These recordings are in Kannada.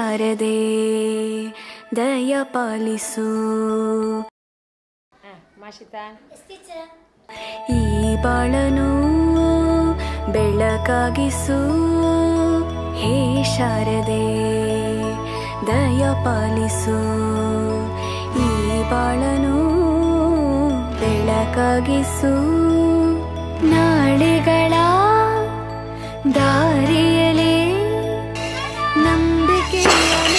ಶಾರದೆ ದಯ ಪಾಲಿಸು ಮಾಷಿತಾ ಈ ಬಾಳನು ಬೆಳಕಾಗಿಸು ಹೇ ಶಾರದೆ ದಯ ಪಾಲಿಸು ಈ ಬಾಳನು ಬೆಳಕಾಗಿಸು ನಾಳೆಗಳ ದಾರಿಯಲಿ ನಂಬಿಕೆಯ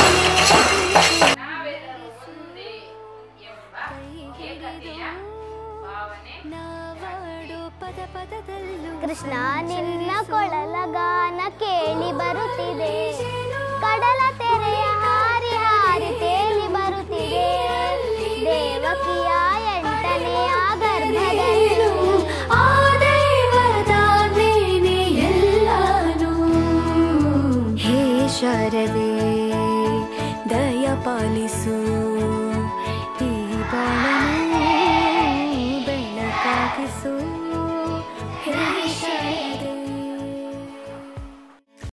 ನಾವಾಡು ಪದ ಪದದಲ್ಲೂ ಕೃಷ್ಣ ನಿನ್ನ ಕೊಳಲ ಗಾನ ಕೇಳಿ ಬರುತ್ತಿದೆ ಕಡಲ ತೆರೆಯ ಹಾರಿ ಹಾರಿ ತೇಲಿ ಬರುತ್ತಿದೆ ದೇವಕಿಯ ಎಂಟನೆಯ ಗರ್ಭದಲ್ಲೂ ಆ ದೈವದಾಜ್ಞೆನೇ ಎಲ್ಲಾನು ಹೇ ಶಾರದೆ ದಯ ಪಾಲಿಸು ಈ ಬಾಳ